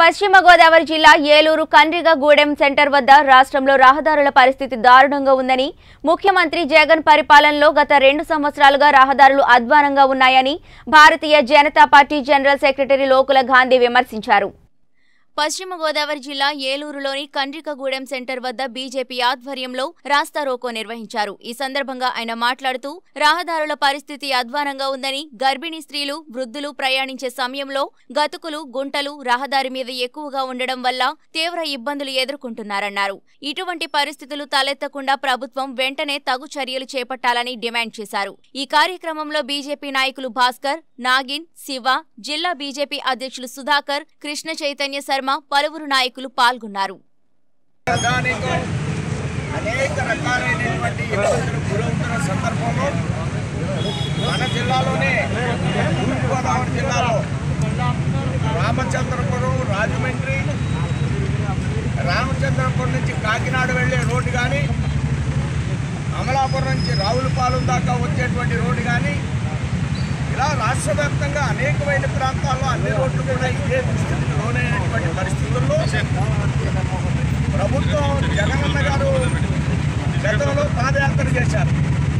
పశ్చిమ గోదావరి జిల్లా ఏలూరు కండ్రిగగూడెం సెంటర్ వద్ద రాష్ట్రంలో రహదారుల పరిస్థితి దారుణంగా ఉందని ముఖ్యమంత్రి జగన్ పరిపాలనలో గత రెండు సంవత్సరాలుగా రహదారులు అధ్వానంగా ఉన్నాయని Bharatiya Janata party general secretary లోకుల గాంధీ విమర్శించారు పశ్చిమ గోదావరి జిల్లా ఏలూరులోని కండ్రికగూడెం సెంటర్ వద్ద బీజేపీ ఆధ్వర్యంలో రాస్తా రోకో నిర్వహించారు ఈ సందర్భంగా ఆయన మాట్లాడుతూ రహదారుల పరిస్థితి అధ్వానంగా ఉందని గర్భిణీ స్త్రీలు వృద్ధులు ప్రయాణించే సమయంలో గతుకులు గుంటలు రహదారి మీద ఎక్కువగా ఉండడం వల్ల తీవ్ర ఇబ్బందులు ఎదుర్కొంటున్నారన్నారు ఇటువంటి పరిస్థితులు తలెత్తకుండా ప్రభుత్వం వెంటనే తగు చర్యలు చేపట్టాలని డిమాండ్ చేశారు ఈ కార్యక్రమంలో బీజేపీ నాయకులు భాస్కర్ నాగిన్ శివ జిల్లా బీజేపీ అధ్యక్షులు సుధాకర్ కృష్ణ చైతన్య శర్మ పలువురు నాయకులు పాల్గొన్నారు ప్రధానితో అనేక రకాలైనటువంటి ఇబ్బందులు గురవుతున్న సందర్భంలో మన జిల్లాలోనే తూర్పుగోదావరి జిల్లాలో రామచంద్రపురం రాజమండ్రి రామచంద్రపురం నుంచి కాకినాడ వెళ్ళే రోడ్డు కానీ అమలాపురం నుంచి రావులపాలెం దాకా వచ్చేటువంటి రోడ్డు కానీ ఇలా రాష్ట్ర వ్యాప్తంగా అనేకమైన ప్రాంతాల్లో అన్ని రోడ్లు కూడా ఇదే దుస్థితికి లోనైనటువంటి పరిస్థితుల్లో ప్రభుత్వం జగనన్న గారు గతంలో పాదయాత్ర చేశారు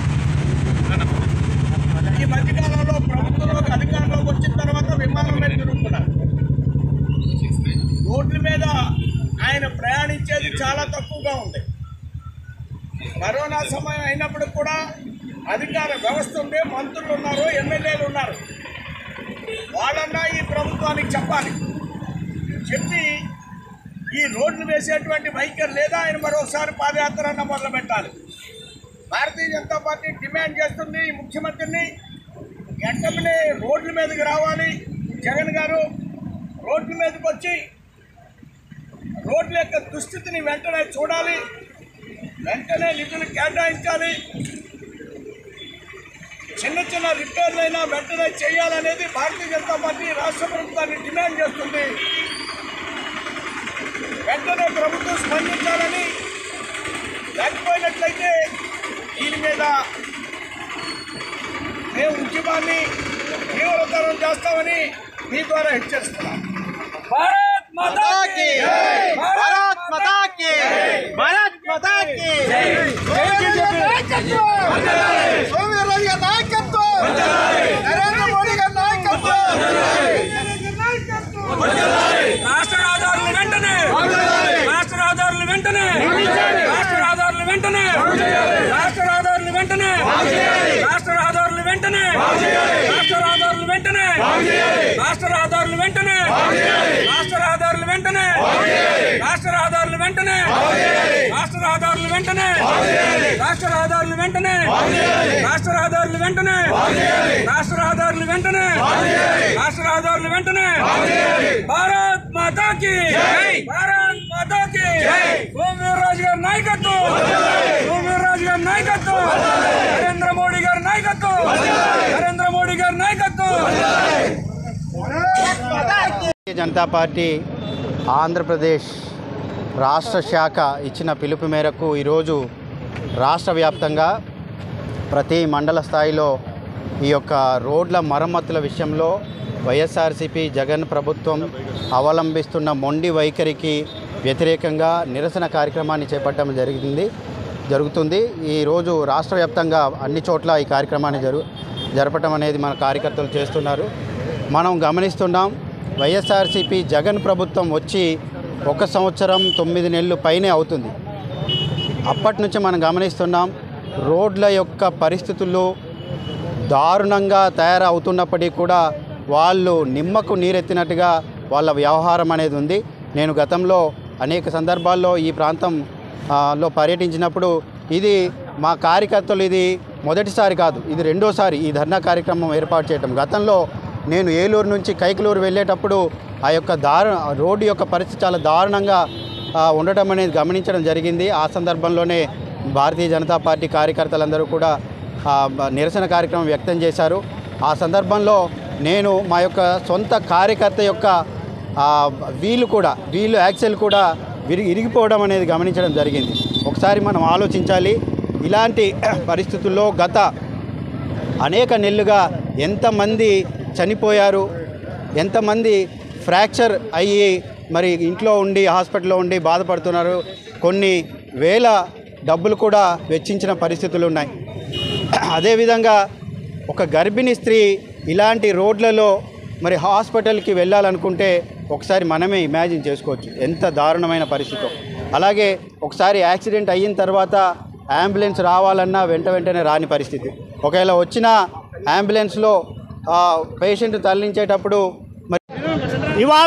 ఈ మధ్యకాలంలో ప్రభుత్వంలోకి అధికారంలోకి వచ్చిన తర్వాత విమానం మీద తిరుగుతున్నారు రోడ్ల మీద ఆయన ప్రయాణించేది చాలా తక్కువగా ఉంది కరోనా సమయం అయినప్పుడు కూడా అధికార వ్యవస్థ ఉండే మంత్రులు ఉన్నారు ఎమ్మెల్యేలు ఉన్నారు వాళ్ళన్నా ఈ ప్రభుత్వానికి చెప్పాలి చెప్పి ఈ రోడ్లు వేసేటువంటి వైఖరి లేదా ఆయన మరోసారి పాదయాత్ర అన్న మొదలు పెట్టాలి భారతీయ జనతా పార్టీ డిమాండ్ చేస్తుంది ఈ ముఖ్యమంత్రిని వెంటనే రోడ్ల మీదకి రావాలి జగన్ గారు రోడ్ల మీదకి వచ్చి రోడ్ల యొక్క దుస్థితిని వెంటనే చూడాలి వెంటనే నిధులు కేటాయించాలి చిన్న చిన్న రిపేర్లైనా వెంటనే చేయాలనేది భారతీయ జనతా పార్టీ రాష్ట్ర ప్రభుత్వాన్ని డిమాండ్ చేస్తుంది వెంటనే ప్రభుత్వం స్పందించాలని లేకపోయినట్లయితే దీని మీద మేము ఉద్యమాన్ని తీవ్రతరం చేస్తామని మీ ద్వారా హెచ్చరిస్తున్నాం भारत माता की भारत माता की भारत माता की సోమవీర్ రాజు గారి నాయకత్వం నరేంద్ర మోడీ గారి నాయకత్వం రాష్ట్ర రహదారులు వెంటనే రాష్ట్ర రహదారులు వెంటనే రాష్ట్ర రహదారులు వెంటనే రాష్ట్ర రహదారులు వెంటనే రాష్ట్ర రహదారులు వెంటనే రాష్ట్ర రహదారులు వెంటనే రాష్ట్ర రహదారులు వెంటనే రాష్ట్ర రహదారులు వెంటనే రాష్ట్ర రహదారులు వెంటనే రాష్ట్ర రహదారులు వెంటనే రాష్ట్ర రహదారులు వెంటనే రాష్ట్ర రహదారులు వెంటనే రాష్ట్ర రహదారులు వెంటనే రాష్ట్ర రహదారులు వెంటనే భారత్ మాతా కి భారత్ మాతా కి సోమవీర్ రాజు గారి నాయకత్వం సోమవీర్ రాజు గారి నాయకత్వం నరేంద్ర మోడీ గారి నాయకత్వం నరేంద్ర మోడీ గారి నాయకత్వం భారతీయ జనతా పార్టీ ఆంధ్రప్రదేశ్ రాష్ట్ర శాఖ ఇచ్చిన పిలుపు మేరకు ఈరోజు రాష్ట్ర వ్యాప్తంగా ప్రతి మండల స్థాయిలో ఈ యొక్క రోడ్ల మరమ్మతుల విషయంలో వైఎస్ఆర్సీపీ జగన్ ప్రభుత్వం అవలంబిస్తున్న మొండి వైఖరికి వ్యతిరేకంగా నిరసన కార్యక్రమాన్ని చేపట్టడం జరిగింది జరుగుతుంది ఈరోజు రాష్ట్ర వ్యాప్తంగా అన్ని చోట్ల ఈ కార్యక్రమాన్ని జరు జరపటం అనేది మన కార్యకర్తలు చేస్తున్నారు మనం గమనిస్తున్నాం వైఎస్ఆర్సీపీ జగన్ ప్రభుత్వం వచ్చి ఒక సంవత్సరం తొమ్మిది నెలలు పైనే అవుతుంది అప్పటి నుంచి మనం గమనిస్తున్నాం రోడ్ల యొక్క పరిస్థితులు దారుణంగా తయారవుతున్నప్పటికీ కూడా వాళ్ళు నిమ్మకు నీరెత్తినట్టుగా వాళ్ళ వ్యవహారం అనేది ఉంది నేను గతంలో అనేక సందర్భాల్లో ఈ ప్రాంతం ఆ, లో పర్యటించినప్పుడు ఇది మా కార్యకర్తలు ఇది మొదటిసారి కాదు ఇది రెండోసారి ఈ ధర్నా కార్యక్రమం ఏర్పాటు చేయటం గతంలో నేను ఏలూరు నుంచి కైకలూరు వెళ్ళేటప్పుడు ఆ యొక్క దారు రోడ్డు యొక్క పరిస్థితి చాలా దారుణంగా ఆ, ఉండటం అనేది గమనించడం జరిగింది ఆ సందర్భంలోనే భారతీయ జనతా పార్టీ కార్యకర్తలందరూ కూడా ఆ, బ- నిరసన కార్యక్రమం వ్యక్తం చేశారు ఆ సందర్భంలో నేను మా యొక్క సొంత కార్యకర్త యొక్క ఆ, వీలు కూడా వీలు యాక్సెల్ కూడా విరిగి ఇరిగిపోవడం అనేది గమనించడం జరిగింది ఒకసారి మనం ఆలోచించాలి ఇలాంటి పరిస్థితుల్లో గత అనేక నెలలుగా ఎంతమంది చనిపోయారు ఎంతమంది ఫ్రాక్చర్ అయ్యి మరి ఇంట్లో ఉండి హాస్పిటల్లో ఉండి బాధపడుతున్నారు కొన్ని వేల డబ్బులు కూడా వెచ్చించిన పరిస్థితులు ఉన్నాయి అదేవిధంగా ఒక గర్భిణీ స్త్రీ ఇలాంటి రోడ్లలో మరి హాస్పిటల్కి వెళ్ళాలనుకుంటే ఒకసారి మనమే ఇమాజిన్ చేసుకోవచ్చు ఎంత దారుణమైన పరిస్థితి అలాగే ఒకసారి యాక్సిడెంట్ అయిన తర్వాత అంబులెన్స్ రావాలన్నా వెంట వెంటనే రాని పరిస్థితి ఒకవేళ వచ్చిన అంబులెన్స్లో పేషెంట్ తరలించేటప్పుడు మరి ఇవాళ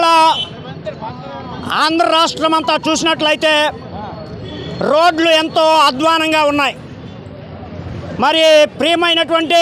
ఆంధ్ర రాష్ట్రం అంతా చూసినట్లయితే రోడ్లు ఎంతో అధ్వానంగా ఉన్నాయి మరి ప్రియమైనటువంటి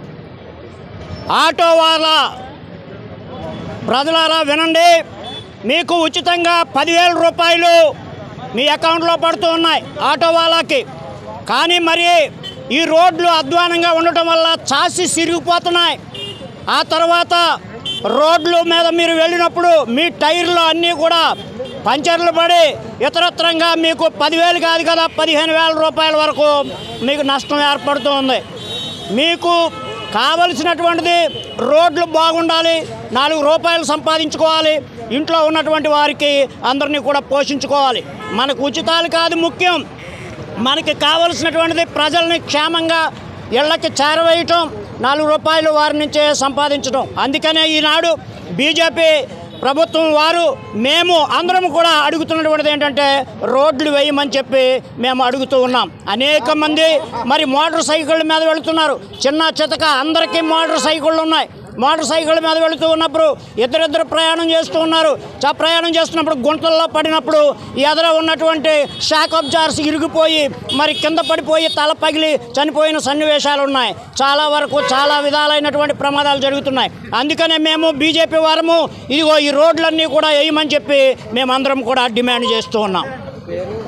ఆటో వాళ్ళ ప్రజలారా వినండి మీకు ఉచితంగా పదివేల రూపాయలు మీ అకౌంట్లో పడుతూ ఉన్నాయి ఆటో వాళ్ళకి కానీ మరి ఈ రోడ్లు అధ్వానంగా ఉండటం వల్ల చాసి సిరిగిపోతున్నాయి ఆ తర్వాత రోడ్ల మీద మీరు వెళ్ళినప్పుడు మీ టైర్లు అన్నీ కూడా పంచర్లు పడి ఇతరత్రంగా మీకు పదివేలు కాదు కదా పదిహేను వేల రూపాయల వరకు మీకు నష్టం ఏర్పడుతూ ఉంది మీకు కావలసినటువంటిది రోడ్లు బాగుండాలి నాలుగు రూపాయలు సంపాదించుకోవాలి ఇంట్లో ఉన్నటువంటి వారికి అందరినీ కూడా పోషించుకోవాలి మనకు ఉచితాలు కాదు ముఖ్యం మనకి కావలసినటువంటిది ప్రజల్ని క్షేమంగా ఇళ్ళకి చేరవేయటం నాలుగు రూపాయలు వారి నుంచే సంపాదించడం అందుకనే ఈనాడు బీజేపీ ప్రభుత్వం వారు మేము అందరం కూడా అడుగుతున్నటువంటిది ఏంటంటే రోడ్లు వేయమని చెప్పి మేము అడుగుతూ ఉన్నాం అనేక మంది మరి మోటార్ సైకిళ్ళ మీద వెళుతున్నారు చిన్న చితక అందరికీ మోటార్ సైకిళ్ళు ఉన్నాయి మోటార్ సైకిల్ మీద వెళుతూ ఉన్నప్పుడు ఇద్దరిద్దరు ప్రయాణం చేస్తూ ఉన్నారు చ ప్రయాణం చేస్తున్నప్పుడు గుంటల్లో పడినప్పుడు ఎదుర ఉన్నటువంటి షాక్ అబ్జార్స్ ఇరిగిపోయి మరి కింద పడిపోయి తల పగిలి చనిపోయిన సన్నివేశాలు ఉన్నాయి చాలా వరకు చాలా విధాలైనటువంటి ప్రమాదాలు జరుగుతున్నాయి అందుకనే మేము బీజేపీ వారము ఇదిగో ఈ రోడ్లన్నీ కూడా వేయమని చెప్పి మేమందరం కూడా డిమాండ్ చేస్తూ ఉన్నాం